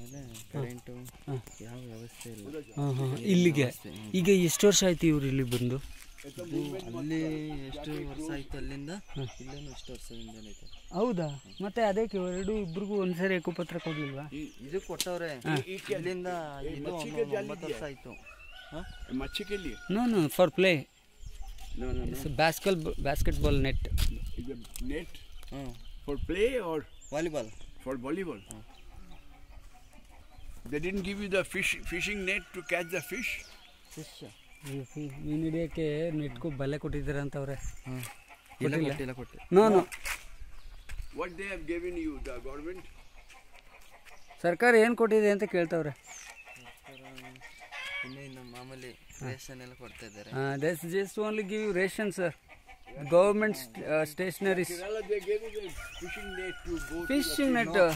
ಆಮೇಲೆ ಕರೆಂಟು ಯಾವ ವ್ಯವಸ್ಥೆ ಇಲ್ಲ ಹಾಂ ಹಾಂ ಇಲ್ಲಿಗೆ ಈಗ ಎಷ್ಟು ವರ್ಷ ಆಯ್ತು ಇವ್ರು ಇಲ್ಲಿ ಬಂದು ಇದು ಅಲ್ಲಿ ಎಷ್ಟು ವರ್ಷ ಆಯ್ತು ಅಲ್ಲಿಂದ ಇಲ್ಲೇನು ಎಷ್ಟು ವರ್ಷದಿಂದ ಐತೆ ಹೌದಾ ಮತ್ತೆ ಅದಕ್ಕೆ ಎರಡು ಇಬ್ರಿಗೂ ಒಂದ್ಸರಿ ಹಕ್ಕುಪತ್ರ ಕೊಡ್ಲಿಲ್ವಾ ಇದು ಕೊಟ್ಟವ್ರೆ ಇಲ್ಲಿಂದ ಇದು ಒಂದು ಒಂಬತ್ತು ವರ್ಷ ಆಯ್ತು ಹಾ? मच्छी के लिए no no for play no no no basket basketball net Is it net hmm for play or volleyball for volleyball they didn't give you the fish fishing net to catch the fish fish ಮೀನು ಹಿಡಿಯೋಕ್ಕೆ ನೆಟ್ಗೂ ಬಲೆ ಕೊಟ್ಟಿದ್ದಾರೆ ಅಂತವ್ರೆ ಹ್ಞೂ ಇಲ್ಲ ಕೊಟ್ಟಿಲ್ಲ ಕೊಟ್ಟಿಲ್ಲ no no what they have given you the government ಸರ್ಕಾರ ಏನು ಕೊಟ್ಟಿದೆ ಅಂತ ಕೇಳ್ತವ್ರೆ ಇನ್ನೂ ಇನ್ನು ಮಾಮೂಲಿ ರೇಷನ್ ಎಲ್ಲ ಕೊಡ್ತಾ ಇದ್ದಾರೆ thus just only give ration sir government stationeries Kerala they gave you the fishing net to go to fishing net